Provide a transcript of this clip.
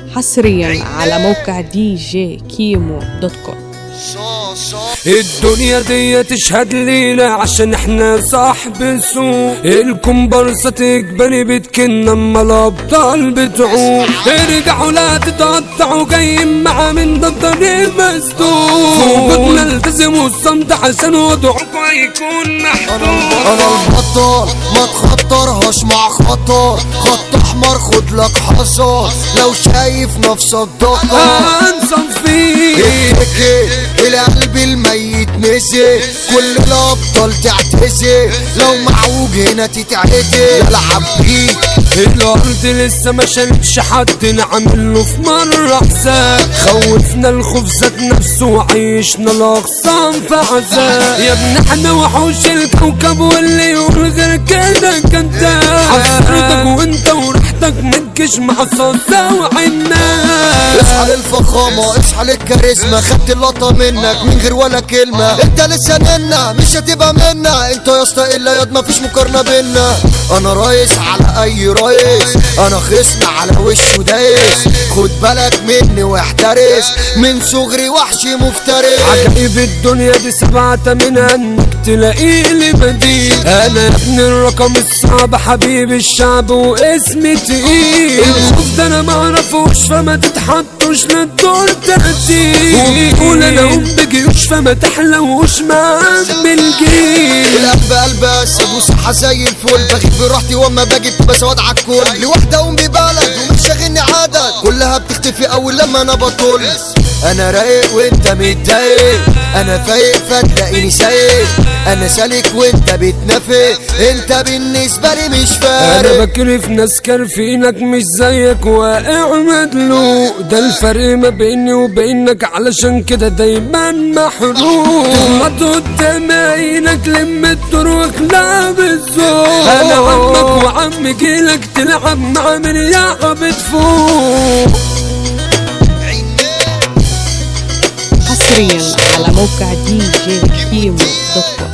حصريا على موقع دي جي كيمو دوت كوم الدنيا دي تشهد لينا عشان احنا صاحب السوق الكمبارسة تقبلي بتكن اما الابطال بتعوق ارجعوا لا تتقطعوا جايين مع من ده الطريق مسدود وجودنا التزموا الصمت عشان وضعكم هيكون محدود انا البطل ما تخطرهاش مع خطر خط احمر خد لك حذر لو شايف نفسك ضغط هنصفيك اتكل القلب الميت نسي كل الابطال تعتزي لو معوج هنا تتعدي العب بيك الارض لسه ما شالتش حد نعمل له في مره حساب خوفنا الخوف ذات نفسه وعيشنا الاغصان في عذاب يا ابن احنا وحوش الكوكب واللي يقول غير كده كذاب حسرتك وانت وريحتك متجيش مع صوصة وعنا اصحى للفخامة اصحى للكاريزما خدت اللقطة منك من غير ولا كلمة انت لسه منا مش هتبقى منا انت يا اسطى الا ياض مفيش مقارنة بينا انا رايس على اي رايس انا خصم على وشه دايس خد بالك مني واحترس من صغري وحشي مفترس عجائب الدنيا دي سبعة منها انك تلاقي لي بديل انا يا ابن الرقم الصعب حبيب الشعب واسمي تقيل الخوف ده انا معرفوش فما تتحطوش للدور ترتيب وتقول انا ام بجيوش فما تحلوش مع عم الجيل القلب قلب اسد وصحة زي الفل بغيب براحتي واما باجي بتبقى سواد على الكل لوحدة ام ببلد ومش شاغلني عدد كلها بتختفي اول لما انا بطل انا رايق وانت متضايق انا فايق فتلاقيني سايق انا سالك وانت بتنافق انت بالنسبة لي مش انا فارق بكرف ناس كارفينك مش زيك واقع مدلوق ده الفرق ما بيني وبينك علشان كده دايما محروق تغلط قدام عينك لم الدور واخلع بالذوق انا عمك وعم جيلك تلعب مع من يا بتفوق حصريا على موقع دي جي كيمو دوت كوم